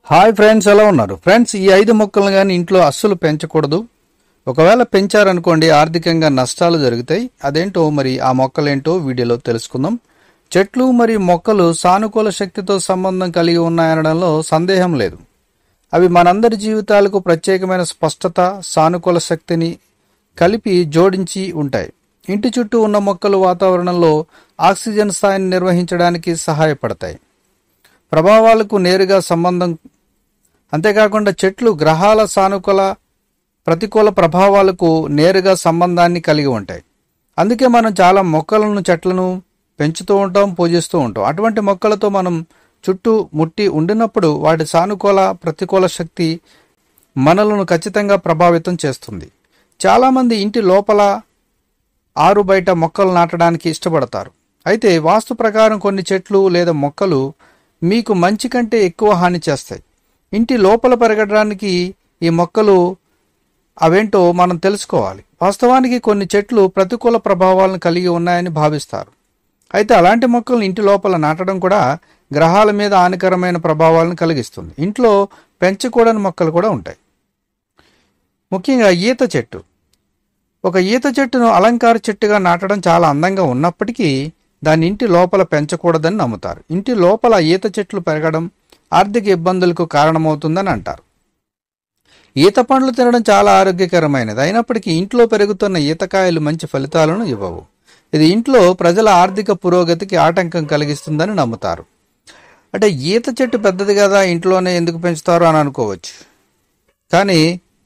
hi friends ఎలా ఉన్నారు friends ఈ ఐదు మొక్కలను కానీ ఇంట్లో అస్సలు పెంచకూడదు ఒకవేళ పెంచారనుకోండి ఆర్థికంగా నష్టాలు జరుగుతాయి అదేంటో మరి ఆ మొక్కలేంటో వీడియోలో తెలుసుకుందాం చెట్లు మరియు మొక్కలు సానుకూల శక్తితో సంబంధం కలిగి ఉన్నాయనడంలో సందేహం లేదు అవి మనందరి జీవితాలకు ప్రత్యేకమైన స్పష్టత సానుకూల శక్తిని కలిపి జోడించి ఉంటాయి ఇంటి చుట్టూ ఉన్న మొక్కలు వాతావరణంలో ఆక్సిజన్ స్థాయిని నిర్వహించడానికి సహాయపడతాయి ప్రభావాలకు నేరుగా సంబంధం అంతేకాకుండా చెట్లు గ్రహాల సానుకూల ప్రతికూల ప్రభావాలకు నేరుగా సంబంధాన్ని కలిగి ఉంటాయి అందుకే మనం చాలా మొక్కలను చెట్లను పెంచుతూ ఉంటాం పూజిస్తూ ఉంటాం అటువంటి మొక్కలతో మనం చుట్టూ ముట్టి ఉండినప్పుడు వాటి సానుకూల ప్రతికూల శక్తి మనలను ఖచ్చితంగా ప్రభావితం చేస్తుంది చాలామంది ఇంటి లోపల ఆరు బయట మొక్కలు నాటడానికి ఇష్టపడతారు అయితే వాస్తు ప్రకారం కొన్ని చెట్లు లేదా మొక్కలు మీకు మంచి కంటే ఎక్కువ హాని చేస్తాయి ఇంటి లోపల పెరగడానికి ఈ మొక్కలు అవేంటో మనం తెలుసుకోవాలి వాస్తవానికి కొన్ని చెట్లు ప్రతికూల ప్రభావాలను కలిగి ఉన్నాయని భావిస్తారు అయితే అలాంటి మొక్కలను ఇంటి లోపల నాటడం కూడా గ్రహాల మీద హానికరమైన ప్రభావాలను కలిగిస్తుంది ఇంట్లో పెంచకూడని మొక్కలు కూడా ఉంటాయి ముఖ్యంగా ఈత చెట్టు ఒక ఈత చెట్టును అలంకార చెట్టుగా నాటడం చాలా అందంగా ఉన్నప్పటికీ దాని ఇంటి లోపల పెంచకూడదని నమ్ముతారు ఇంటి లోపల ఈత చెట్లు పెరగడం ఆర్థిక ఇబ్బందులకు కారణమవుతుందని అంటారు ఈత పండ్లు తినడం చాలా ఆరోగ్యకరమైనది అయినప్పటికీ ఇంట్లో పెరుగుతున్న ఈతకాయలు మంచి ఫలితాలను ఇవ్వవు ఇది ఇంట్లో ప్రజల ఆర్థిక పురోగతికి ఆటంకం కలిగిస్తుందని నమ్ముతారు అంటే ఈత చెట్టు పెద్దది కదా ఇంట్లోనే ఎందుకు పెంచుతారు అని అనుకోవచ్చు కానీ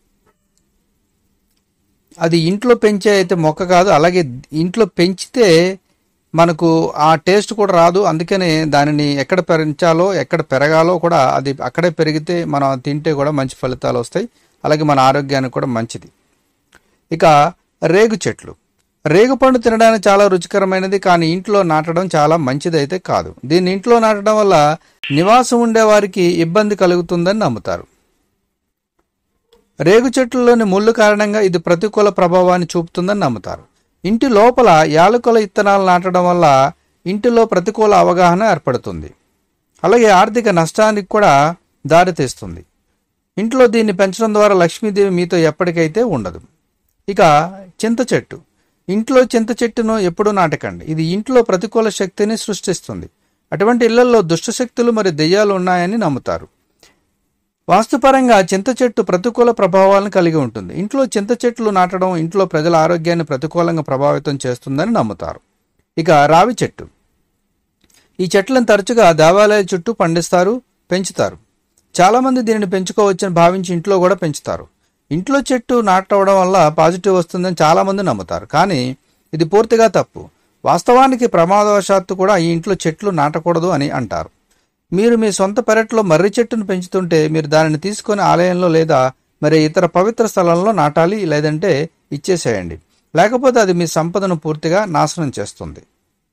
అది ఇంట్లో పెంచే అయితే మొక్క కాదు అలాగే ఇంట్లో పెంచితే మనకు ఆ టేస్ట్ కూడా రాదు అందుకనే దానిని ఎక్కడ పెంచాలో ఎక్కడ పెరగాలో కూడా అది అక్కడే పెరిగితే మనం తింటే కూడా మంచి ఫలితాలు వస్తాయి అలాగే మన ఆరోగ్యానికి కూడా మంచిది ఇక రేగు చెట్లు రేగు పండు తినడానికి చాలా రుచికరమైనది కానీ ఇంట్లో నాటడం చాలా మంచిది అయితే కాదు దీన్ని ఇంట్లో నాటడం వల్ల నివాసం ఉండే వారికి ఇబ్బంది కలుగుతుందని నమ్ముతారు రేగు చెట్లలోని ముళ్ళు కారణంగా ఇది ప్రతికూల ప్రభావాన్ని చూపుతుందని నమ్ముతారు ఇంటి లోపల యాలకుల ఇత్తనాలు నాటడం వల్ల ఇంటిలో ప్రతికూల అవగాహన ఏర్పడుతుంది అలాగే ఆర్థిక నష్టానికి కూడా దారితీస్తుంది ఇంట్లో దీన్ని పెంచడం ద్వారా లక్ష్మీదేవి మీతో ఎప్పటికైతే ఉండదు ఇక చింత చెట్టు ఇంట్లో చింత చెట్టును ఎప్పుడూ నాటకండి ఇది ఇంట్లో ప్రతికూల శక్తిని సృష్టిస్తుంది అటువంటి ఇళ్లలో దుష్టశక్తులు మరియు దెయ్యాలు ఉన్నాయని నమ్ముతారు వాస్తుపరంగా చింత చెట్టు ప్రతికూల ప్రభావాలను కలిగి ఉంటుంది ఇంట్లో చింత చెట్లు నాటడం ఇంట్లో ప్రజల ఆరోగ్యాన్ని ప్రతికూలంగా ప్రభావితం చేస్తుందని నమ్ముతారు ఇక రావి చెట్టు ఈ చెట్లను తరచుగా దేవాలయాల చుట్టూ పండిస్తారు పెంచుతారు చాలామంది దీనిని పెంచుకోవచ్చని భావించి ఇంట్లో కూడా పెంచుతారు ఇంట్లో చెట్టు నాటవడం వల్ల పాజిటివ్ వస్తుందని చాలామంది నమ్ముతారు కానీ ఇది పూర్తిగా తప్పు వాస్తవానికి ప్రమాదవశాత్తు కూడా ఈ ఇంట్లో చెట్లు నాటకూడదు అని అంటారు మీరు మీ సొంత పెరట్లో మర్రి చెట్టును పెంచుతుంటే మీరు దానిని తీసుకొని ఆలయంలో లేదా మరి ఇతర పవిత్ర స్థలంలో నాటాలి లేదంటే ఇచ్చేసేయండి లేకపోతే అది మీ సంపదను పూర్తిగా నాశనం చేస్తుంది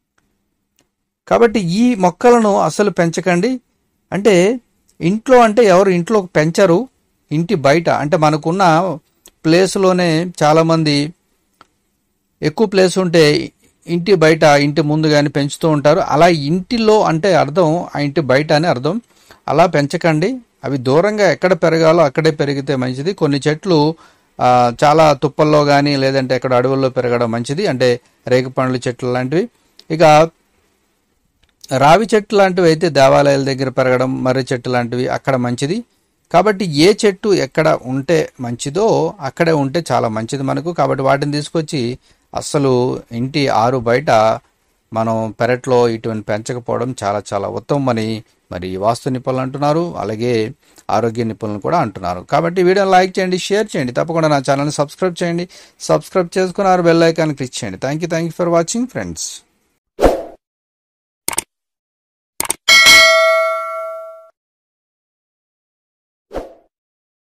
కాబట్టి ఈ మొక్కలను అసలు పెంచకండి అంటే ఇంట్లో అంటే ఎవరు ఇంట్లో పెంచరు ఇంటి బయట అంటే మనకున్న ప్లేస్లోనే చాలామంది ఎక్కువ ప్లేస్ ఉంటే ఇంటి బయట ఇంటి ముందు కానీ పెంచుతూ ఉంటారు అలా ఇంటిలో అంటే అర్థం ఆ ఇంటి బయట అని అర్థం అలా పెంచకండి అవి దూరంగా ఎక్కడ పెరగాలో అక్కడే పెరిగితే మంచిది కొన్ని చెట్లు ఆ, చాలా తుప్పల్లో కానీ లేదంటే ఎక్కడ అడవుల్లో పెరగడం మంచిది అంటే రేగు పండ్ల చెట్లు లాంటివి ఇక రావి చెట్టు లాంటివి అయితే దేవాలయాల దగ్గర పెరగడం మర్రి చెట్టు లాంటివి అక్కడ మంచిది కాబట్టి ఏ చెట్టు ఎక్కడ ఉంటే మంచిదో అక్కడే ఉంటే చాలా మంచిది మనకు కాబట్టి వాటిని తీసుకొచ్చి అస్సలు ఇంటి ఆరు బయట మనం పెరట్లో ఇటువంటి పెంచకపోవడం చాలా చాలా ఉత్తమమని మరి వాస్తు నిపుణులు అంటున్నారు అలాగే ఆరోగ్య నిపుణులు కూడా అంటున్నారు కాబట్టి వీడియోని లైక్ చేయండి షేర్ చేయండి తప్పకుండా నా ఛానల్ని సబ్స్క్రైబ్ చేయండి సబ్స్క్రైబ్ చేసుకున్నారు బెల్ ఐకాన్ క్లిక్ చేయండి thank you thank you for watching friends